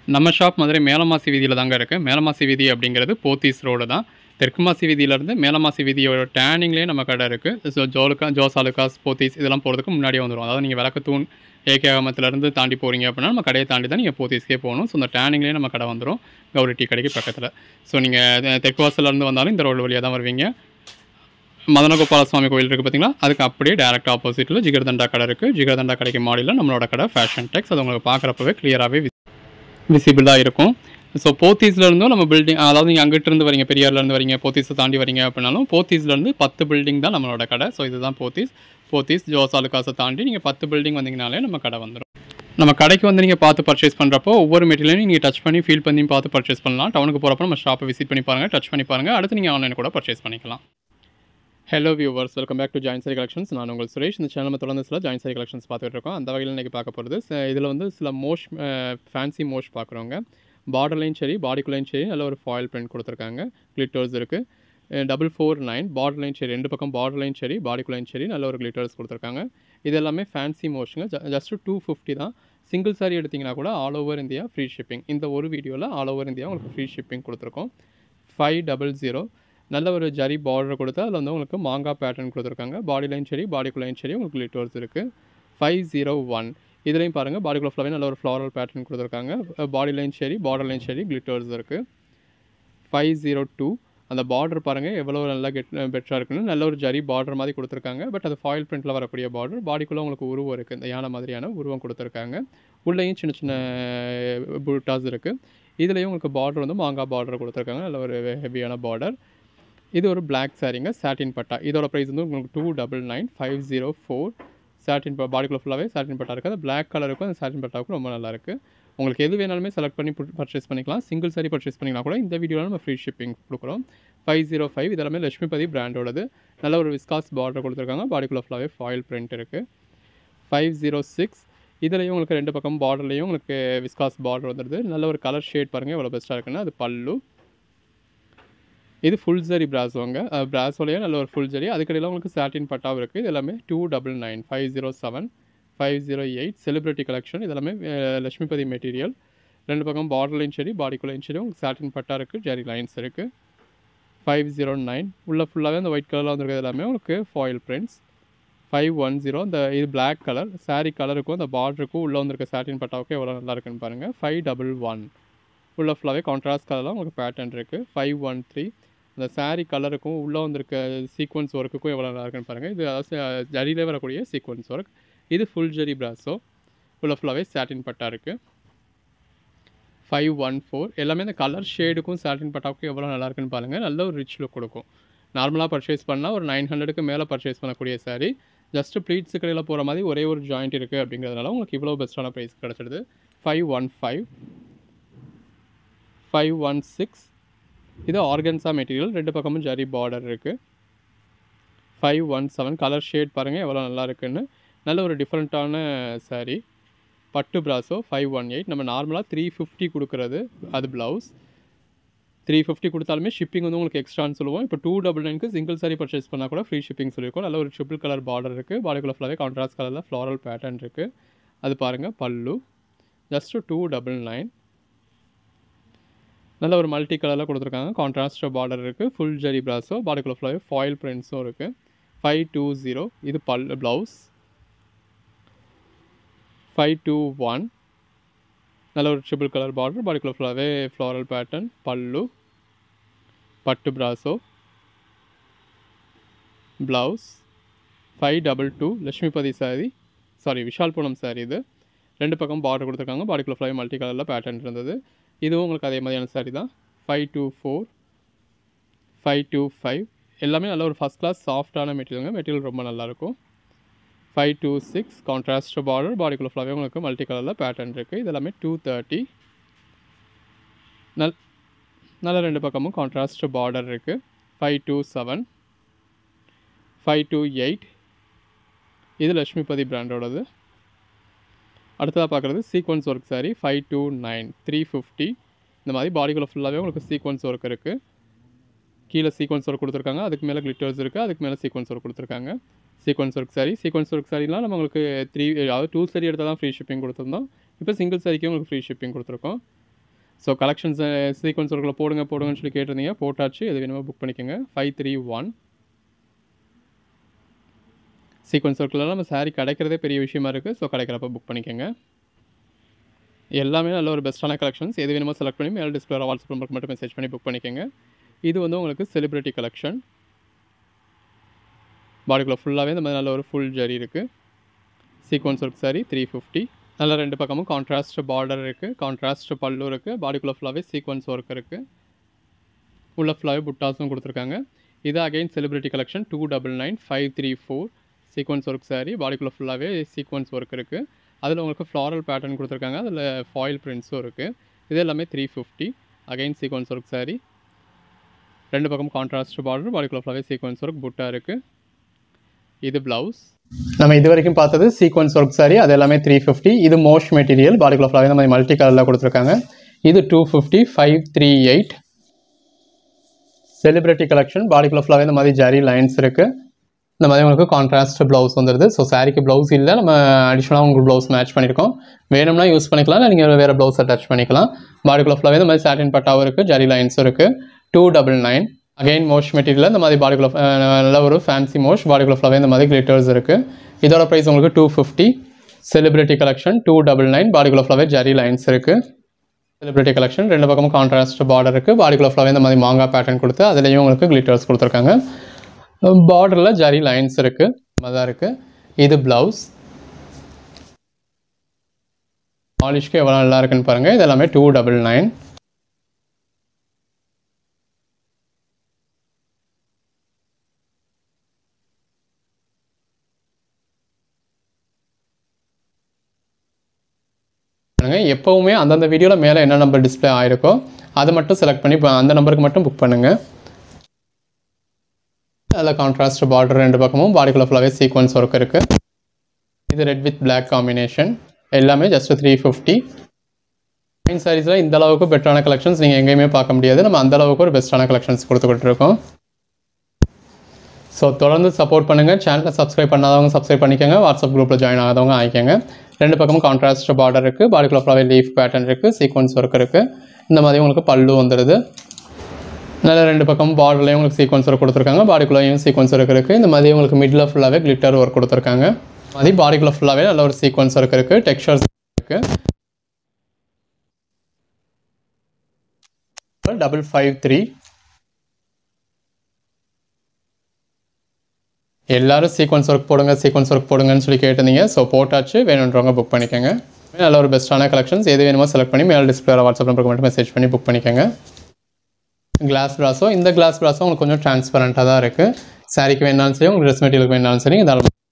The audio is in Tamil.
நம்ம ஷாப் மதுரை மேலமாசி வீதியில் தாங்க இருக்குது மேலமாசி வீதி அப்படிங்கிறது போத்தீஸ் ரோடு தான் தெற்கு மாசி வீதியிலேருந்து மேலமாசி வீதியோட டேனிங்லேயே நம்ம கடை இருக்குது ஸோ ஜோலுக்கா ஜோஸ் அலுக்காஸ் போத்தீஸ் இதெல்லாம் போகிறதுக்கு முன்னாடியே வந்துடும் அதாவது நீங்கள் விளக்கத்தூண் ஏகே அகமத்துலேருந்து தாண்டி போகிறீங்க அப்படின்னா நம்ம கடையை தாண்டி தான் நீங்கள் போத்தீஸ்க்கே போகணும் ஸோ அந்த டேனிங்லேயே நம்ம கடை வந்துடும் கௌரி டீ கடைக்கு பக்கத்தில் ஸோ நீங்கள் தெற்கு வாசல்லேருந்து வந்தாலும் இந்த ரோடு வழியாக தான் வருவீங்க மதனகோபால சுவாமி கோயில் இருக்குது பார்த்தீங்களா அதுக்கு அப்படியே டேரக்ட் ஆப்போசிட்டில் ஜிகர்தண்டா கடை இருக்குது ஜிகர்தண்டா கடைக்கு மாடியில் நம்மளோட கடை ஃபேஷன் டெக்ஸ் அது உங்களுக்கு பார்க்குறப்பவே கிளியராகவே விசிபிளாக இருக்கும் ஸோ போத்தீஸ்லேருந்தும் நம்ம பில்டிங் அதாவது நீங்கள் அங்கிட்டு இருந்து வரீங்க பெரியார்லேருந்து வரீங்க போத்தீஸை தாண்டி வரீங்க அப்படின்னாலும் போத்தீஸ்லேருந்து பத்து பில்டிங் தான் நம்மளோட கடை ஸோ இதுதான் போத்தீஸ் போத்தீஸ் ஜோஸ் அலுக்காஸை தாண்டி நீங்கள் பத்து பில்டிங் வந்தீங்கனாலே நம்ம கடை வந்துடும் நம்ம கடைக்கு வந்து நீங்கள் பார்த்து பர்ச்சேஸ் பண்ணுறப்போ ஒவ்வொரு மெட்டீரியலையும் நீங்கள் டச் பண்ணி ஃபீல் பண்ணி பார்த்து பர்ச்சேஸ் பண்ணலாம் டவுனுக்கு போகிறப்ப நம்ம ஷாப்பை விசிட் பண்ணி பாருங்கள் டச் பண்ணி பாருங்கள் அடுத்து நீங்கள் ஆன்லைன் கூட பர்ச்சேஸ் பண்ணிக்கலாம் hello viewers welcome back to join சரி கலெக்ஷன்ஸ் நான் உங்கள் சுரேஷ் இந்த சேனல் தொடர்ந்து சில ஜாயின் சரி கலெக்ஷன்ஸ் பார்த்துட்டு இருக்கோம் அந்த வகையில் இன்றைக்கி பார்க்க போகிறது இதில் வந்து சில மோஷ் ஃபேன்சி மோஷ் பார்க்குறவங்க பார்டர்லையும் சரி பாடிக்குள்ளேயும் சரி நல்ல ஒரு ஃபாயில் பிரிண்ட் கொடுத்துருக்காங்க கிளிட்டர்ஸ் இருக்குது டபுள் ஃபோர் நைன் பார்டர்லையும் சரி ரெண்டு பக்கம் பார்டர்லையும் சரி பாடிக்குள்ளேயும் சரி நல்ல ஒரு கிளிட்டர்ஸ் கொடுத்துருக்காங்க இது எல்லாமே ஃபேன்சி மோஷுங்க ஜஸ்ட் டூ ஃபிஃப்டி தான் சிங்கிள் சாரி எடுத்திங்கன்னா கூட all over India free shipping இந்த ஒரு வீடியோவில் ஆல் ஓவர் இந்தியா உங்களுக்கு ஃப்ரீ ஷிப்பிங் கொடுத்துருக்கோம் ஃபைவ் டபுள் ஜீரோ நல்ல ஒரு ஜரி பார்டர் கொடுத்து அதில் வந்து உங்களுக்கு மாங்காய் பேட்டர்ன் கொடுத்துருக்காங்க பாடிலையும் சரி பாடிக்குள்ளேயும் சரி உங்களுக்கு லிட்டர்ஸ் இருக்குது ஃபைவ் ஜீரோ ஒன் இதுலேயும் பாருங்கள் பாடிக்குள்ள ஃபுல்லாகவே நல்ல ஒரு ஃப்ளாரல் பேட்டர்ன் கொடுத்துருக்காங்க பாடிலையும் சரி பார்டர்லையும் சரி கிளிட்டர்ஸ் இருக்குது ஃபைவ் ஜீரோ டூ அந்த பார்டர் பாருங்கள் எவ்வளோ நல்லா கெட் பெட்டராக இருக்குன்னு நல்ல ஒரு ஜரி பார்டர் மாதிரி கொடுத்துருக்காங்க பட் அது ஃபாயில் பிரிண்ட்டில் வரக்கூடிய பார்டர் பாடிக்குள்ளே உங்களுக்கு உருவம் இருக்குது இந்த யானை மாதிரியான உருவம் கொடுத்துருக்காங்க உள்ளேயும் சின்ன சின்ன புட்டாஸ் இருக்குது இதுலேயும் உங்களுக்கு பார்டர் வந்து மாங்காய் பார்டர் கொடுத்துருக்காங்க நல்ல ஒரு ஹெவியான பார்டர் இது ஒரு பிளாக் சாரீங்க சாட்டின் பட்டா இதோட ப்ரைஸ் வந்து உங்களுக்கு two double nine five zero four satin பாடிக்குள்ள ஃபுல்லாகவே சாட்டின் பட்டா இருக்குது அந்த பிளாக் கலருக்கும் அந்த சாட்டின் பட்டாவுக்கும் ரொம்ப நல்லா இருக்குது உங்களுக்கு எது வேணாலுமே செலக்ட் பண்ணி பர்ச்சேஸ் பண்ணிக்கலாம் சிங்கிள் சாரி பர்ச்சேஸ் பண்ணிக்கலாம் கூட இந்த வீடியோவில் நம்ம ஃப்ரீ ஷிப்பிங் கொடுக்குறோம் ஃபைவ் ஜீரோ ஃபைவ் இதெல்லாமே லட்சுமிபதி பிராண்டோடது நல்ல ஒரு விஸ்காஸ் பார்டர் கொடுத்துருக்காங்க பாடிக்குள்ள ஃபுல்லாகவே ஃபாயில் பிரிண்ட் இருக்குது ஃபைவ் ஜீரோ சிக்ஸ் இதுலேயும் உங்களுக்கு ரெண்டு பக்கம் பார்டர்லேயும் உங்களுக்கு விஸ்காஸ் பார்டர் வந்துடுது நல்ல ஒரு கலர் ஷேட் பாருங்கள் எவ்வளோ பெஸ்ட்டாக இருக்குன்னு அது பல்லு இது ஃபுல் ஜரி பிராசோங்க பிராசோலேயே நல்ல ஒரு ஃபுல் ஜரி அதுக்கடையில் உங்களுக்கு சாட்டின் பட்டாவும் இருக்குது இது எல்லாமே two double nine five zero seven five zero eight celebrity collection இதெல்லாமே லட்சுமிபதி மெட்டீரியல் ரெண்டு பக்கம் பார்டர்லையும் சரி பாடிக்குள்ளேயும் சரி உங்களுக்கு சாட்டின் பட்டா இருக்குது ஜெரி லைன்ஸ் இருக்குது ஃபைவ் ஜீரோ நைன் உள்ளே ஃபுல்லாகவே அந்த ஒயிட் கலரில் வந்துருக்கிறது எல்லாமே உங்களுக்கு foil prints five one zero இந்த இது பிளாக் கலர் சாரீ கலருக்கும் அந்த பார்டருக்கும் உள்ளே வந்திருக்க சாட்டின் பட்டாவுக்கும் எவ்வளோ நல்லா இருக்குன்னு பாருங்கள் ஃபைவ் டபுள் ஒன் உள்ள ஃபுல்லாகவே கான்ட்ராஸ்ட் கலரில் உங்களுக்கு பேட்டர்ன் இருக்குது ஃபைவ் ஒன் த்ரீ அந்த சாரீ கலருக்கும் உள்ளே வந்திருக்க சீக்வன்ஸ் ஒர்க்குக்கும் எவ்வளோ நல்லா இருக்குன்னு பாருங்கள் இது அதாவது ஜரியில் வரக்கூடிய சீக்வன்ஸ் ஒர்க் இது ஃபுல் ஜரி பிராஸோ உள்ள ஃபுல்லாகவே சாட்டின் பட்டா இருக்குது ஃபைவ் ஒன் ஃபோர் எல்லாமே இந்த கலர் ஷேடுக்கும் சாட்டின் பட்டாவுக்கும் எவ்வளோ நல்லா இருக்குன்னு பாருங்கள் நல்ல ஒரு ரிச் லுக் கொடுக்கும் நார்மலாக பர்ச்சேஸ் பண்ணால் ஒரு நைன் ஹண்ட்ரடுக்கு மேலே பர்ச்சேஸ் பண்ணக்கூடிய சாரீ ஜஸ்ட்டு ப்ளீட்ஸு கடையில் போகிற மாதிரி ஒரே ஒரு ஜாயிண்ட் இருக்குது அப்படிங்கிறதுனால உங்களுக்கு இவ்வளோ பெஸ்ட்டான ப்ரைஸ் கிடச்சிடுது five one five five one six இது ஆர்கன்ஸா மெட்டீரியல் ரெண்டு பக்கமும் ஜரி பார்டர் இருக்குது five one seven colour shade பாருங்கள் எவ்வளோ நல்லா இருக்குன்னு நல்ல ஒரு டிஃப்ரெண்ட்டான சாரீ பட்டு பிராஸோ ஃபைவ் ஒன் எயிட் நம்ம நார்மலாக த்ரீ ஃபிஃப்டி கொடுக்குறது அது ப்ளவுஸ் த்ரீ ஃபிஃப்டி கொடுத்தாலுமே ஷிப்பிங் வந்து உங்களுக்கு எக்ஸ்ட்ரான்னு சொல்லுவோம் இப்போ டூ டபுள் நைனுக்கு சிங்கிள் சாரி பர்ச்சேஸ் பண்ணால் கூட ஃப்ரீ ஷிப்பிங் சொல்லியிருக்கோம் நல்ல ஒரு ட்ரிபிள் கலர் பார்டர் இருக்குது பாடிக்குள்ள ஃபுல்லாகவே கான்ட்ராஸ்ட் கலரில் ஃப்ளாரல் பேட்டர்ன் இருக்குது அது பாருங்கள் பல்லு ஜஸ்ட்டு டூ டபுள் நைன் நல்ல ஒரு மல்டி கலரில் கொடுத்துருக்காங்க கான்ட்ராஸ்ட் பார்டர் இருக்குது ஃபுல் ஜரி பிராஸோ பாடிக்குள்ள ஃபுல்லாகவே ஃபாயில் பிரிண்ட்ஸும் இருக்குது ஃபைவ் டூ ஜீரோ இது பல் ப்ளவுஸ் ஃபைவ் டூ ஒன் நல்ல ஒரு ட்ரிபிள் கலர் பார்டர் பாடிக்குள்ள ஃபுல்லாகவே ஃப்ளாரல் பேட்டர்ன் பல்லு பட்டு brasso blouse five double two Lakshmipati sari sari Vishalpuram sari இது ரெண்டு பக்கம் பார்டர் கொடுத்துருக்காங்க பாடிக்குள்ள ஃபுல்லாகவே மல்டி கலரில் பேட்டர்ன் இருந்தது இதுவும் உங்களுக்கு அதே மாதிரியான சாரி தான் five two four five two five எல்லாமே நல்ல ஒரு ஃபஸ்ட் கிளாஸ் சாஃப்டான மெட்டீரியலுங்க மெட்டீரியல் ரொம்ப நல்லாயிருக்கும் five two six contrast border பாடிக்குள்ள ஃபுல்லாகவே உங்களுக்கு மல்டி கலரில் பேட்டர்ன் இருக்குது இது எல்லாமே டூ தேர்ட்டி நல் நல்ல ரெண்டு பக்கமும் கான்ட்ராஸ்ட் பார்டர் இருக்குது five two seven five two eight இது லக்ஷ்மிபதி பிராண்டோடது அடுத்ததாக பார்க்குறது sequence work sari five two nine three fifty இந்த மாதிரி பாடிக்குள்ளே ஃபுல்லாகவே உங்களுக்கு சீக்வன்ஸ் ஒர்க் இருக்குது கீழே சீக்வன்ஸ் ஒர்க் கொடுத்துருக்காங்க அதுக்கு மேலே கிளிட்டர்ஸ் இருக்குது அதுக்கு மேலே சீக்வன்ஸ் ஒர்க் கொடுத்துருக்காங்க sequence work sari sequence work சாரிலாம் நம்ம உங்களுக்கு த்ரீ அதாவது டூ சாரி எடுத்தால் தான் ஃப்ரீ ஷிப்பிங் கொடுத்துருந்தோம் இப்போ சிங்கிள் சாரிக்கே உங்களுக்கு ஃப்ரீ ஷிப்பிங் கொடுத்துருக்கோம் ஸோ கலெக்ஷன்ஸ் சீக்வன்ஸ் ஒர்க்கில் போடுங்க போடுங்கன்னு சொல்லி கேட்டிருந்தீங்க போட்டாச்சு எது வேணுமோ புக் பண்ணிக்கோங்க ஃபைவ் த்ரீ ஒன் சீக்வன்ஸ் ஒர்க்கில் நம்ம saree கிடைக்கிறதே பெரிய விஷயமா இருக்குது ஸோ கிடைக்கிறப்ப புக் பண்ணிக்கோங்க எல்லாமே நல்ல ஒரு பெஸ்ட்டான கலெக்ஷன்ஸ் எது வேணுமோ செலக்ட் பண்ணி மேல் டிஸ்பிளே வாட்ஸ்அப் நம்பருக்கு மட்டும் மெசேஜ் பண்ணி புக் பண்ணிக்கோங்க இது வந்து உங்களுக்கு செலிப்ரிட்டி கலெக்ஷன் பாடிக்குள்ளே ஃபுல்லாகவே இந்த மாதிரி நல்ல ஒரு ஃபுல் ஜரி இருக்குது sequence work sari three fifty நல்ல ரெண்டு பக்கமும் கான்ட்ராஸ்ட் பார்டர் இருக்குது கான்ட்ராஸ்ட் பல்லு இருக்குது பாடிக்குள்ளே ஃபுல்லாகவே சீக்வன்ஸ் ஒர்க் இருக்குது உள்ள ஃபுல்லாகவே புட்டாஸும் கொடுத்துருக்காங்க இது again celebrity collection two double nine five three four sequence work sari பாடிக்குள்ளே ஃபுல்லாகவே சீக்வன்ஸ் ஒர்க் இருக்குது அதில் உங்களுக்கு ஃப்ளாரல் பேட்டர்ன் கொடுத்துருக்காங்க அதில் ஃபாயில் பிரிண்ட்ஸும் இருக்குது இது எல்லாமே three fifty again sequence work sari ரெண்டு பக்கம் கான்ட்ராஸ்ட் பார்டர் பாடிக்குள்ளே ஃபுல்லாகவே சீக்வன்ஸ் ஒர்க் புட்டா இருக்குது இது ப்ளவுஸ் நம்ம இது வரைக்கும் பார்த்தது சீக்வன்ஸ் ஒர்க் சாரி அது எல்லாமே த்ரீ ஃபிஃப்டி இது மோஷ் மெட்டீரியல் பாடிக்குள்ள ஃபுல்லாகவே இந்த மாதிரி மல்டி கலரில் கொடுத்துருக்காங்க இது two fifty five three eight celebrity collection பாடிக்குள்ள ஃபுல்லாகவே இந்த மாதிரி ஜரி லைன்ஸ் இருக்குது இந்த மாதிரி உங்களுக்கு கான்ட்ராஸ்ட் ப்ளவுஸ் வந்துடுது ஸோ சாரிக்கு ப்ளவுஸ் இல்லை நம்ம அடிஷ்னலாக உங்களுக்கு ப்ளவுஸ் மேட்ச் பண்ணியிருக்கோம் வேணும்னா யூஸ் பண்ணிக்கலாம் இல்லை நீங்கள் வேறு ப்ளவுஸ் அட்டாச் பண்ணிக்கலாம் பாடிக்குள்ள ஃபுல்லாகவே இந்த மாதிரி சாட்டின் பட்டாவும் இருக்குது ஜரி லைன்ஸும் இருக்குது two double nine again moss material இந்த மாதிரி பாடிக்குள்ள நல்ல ஒரு ஃபேன்சி மோஷ் பாடிக்குள்ள ஃபுல்லாகவே இந்த மாதிரி கிளிட்டர்ஸ் இருக்குது இதோட ப்ரைஸ் உங்களுக்கு two fifty celebrity collection two double nine பாடிக்குள்ள ஃபுல்லாகவே ஜரி லைன்ஸ் இருக்குது செலிப்ரிட்டி கலெக்ஷன் ரெண்டு பக்கமும் கான்ட்ராஸ்ட் பார்டர் இருக்குது பாடிக்குள்ள ஃபுல்லாகவே இந்த மாதிரி மாங்கா பேட்டர்ன் கொடுத்து அதுலேயும் உங்களுக்கு கிளிட்டர்ஸ் கொடுத்துருக்காங்க பார்டரில் ஜரி லைன்ஸ் இருக்குது தான் இருக்குது இது ப்ளவுஸ் பாலிஷ்க்கு எவ்வளோ நல்லா இருக்குன்னு பாருங்கள் இது எல்லாமே டூ டபுள் நைன் பண்ணுங்க எப்போவுமே அந்தந்த வீடியோவில் மேலே என்ன நம்பர் டிஸ்ப்ளே ஆயிருக்கோ அதை மட்டும் செலக்ட் பண்ணி இப்ப அந்த நம்பருக்கு மட்டும் புக் பண்ணுங்கள் அதில் கான்ட்ராஸ்ட் பார்டர் ரெண்டு பக்கமும் பாடிக்குள்ள ஃபுல்லாகவே சீக்வன்ஸ் ஒர்க் இருக்குது இது ரெட் வித் பிளாக் காம்பினேஷன் எல்லாமே ஜஸ்ட் த்ரீ ஃபிஃப்டி ஃபைன் சாரீஸில் இந்த அளவுக்கு பெட்டரான கலெக்ஷன்ஸ் நீங்கள் எங்கேயுமே பார்க்க முடியாது நம்ம அந்த அளவுக்கு ஒரு பெஸ்ட்டான கலெக்ஷன்ஸ் கொடுத்துக்கிட்டு இருக்கோம் ஸோ தொடர்ந்து சப்போர்ட் பண்ணுங்கள் சேனலை சப்ஸ்கிரைப் பண்ணாதவங்க சப்ஸ்கிரைப் பண்ணிக்கோங்க வாட்ஸ்அப் குரூப்பில் ஜாயின் ஆகாதவங்க ஆகிக்கோங்க ரெண்டு பக்கமும் கான்ட்ராஸ்ட் பார்டர் இருக்குது பாடிக்குள்ள ஃபுல்லாகவே லீஃப் பேட்டர்ன் இருக்குது சீக்வன்ஸ் ஒர்க் இருக்குது இந்த மாதிரி உங்களுக்கு பல்லு வந்துடுது நல்ல ரெண்டு பக்கம் பார்டர்லேயும் உங்களுக்கு சீக்வன்ஸ் ஒர்க் கொடுத்துருக்காங்க பாடிக்குள்ளேயும் சீக்வன்ஸ் ஒர்க் இருக்குது இந்த மாதிரி உங்களுக்கு மிடில் ஃபுல்லாகவே கிளிட்டர் ஒர்க் கொடுத்துருக்காங்க மாதிரி பாடிக்குள்ள ஃபுல்லாகவே நல்ல ஒரு சீக்வன்ஸ் ஒர்க் இருக்குது டெக்ஸ்சர்ஸ் இருக்குது டபுள் ஃபைவ் த்ரீ எல்லாரும் சீக்வன்ஸ் ஒர்க் போடுங்க சீக்வன்ஸ் ஒர்க் போடுங்கன்னு சொல்லி கேட்டிருந்தீங்க ஸோ போட்டாச்சு வேணுன்றவங்க புக் பண்ணிக்கோங்க நல்ல ஒரு பெஸ்ட்டான கலெக்ஷன்ஸ் எது வேணுமோ செலக்ட் பண்ணி மேல் டிஸ்பிளே வாட்ஸ்அப் நம்பருக்கு மட்டும் மெசேஜ் பண்ணி புக் பண்ணிக்கோங்க கிளாஸ் ப்ராஸோ இந்த கிளாஸ் ப்ராஸோ உங்களுக்கு கொஞ்சம் டிரான்ஸ்பரண்ட்டாக தான் இருக்குது சாரிக்கு வேணாலும் சரி உங்களுக்கு ட்ரெஸ் மெட்டீரியலுக்கு வேணாலும் சரி இதால்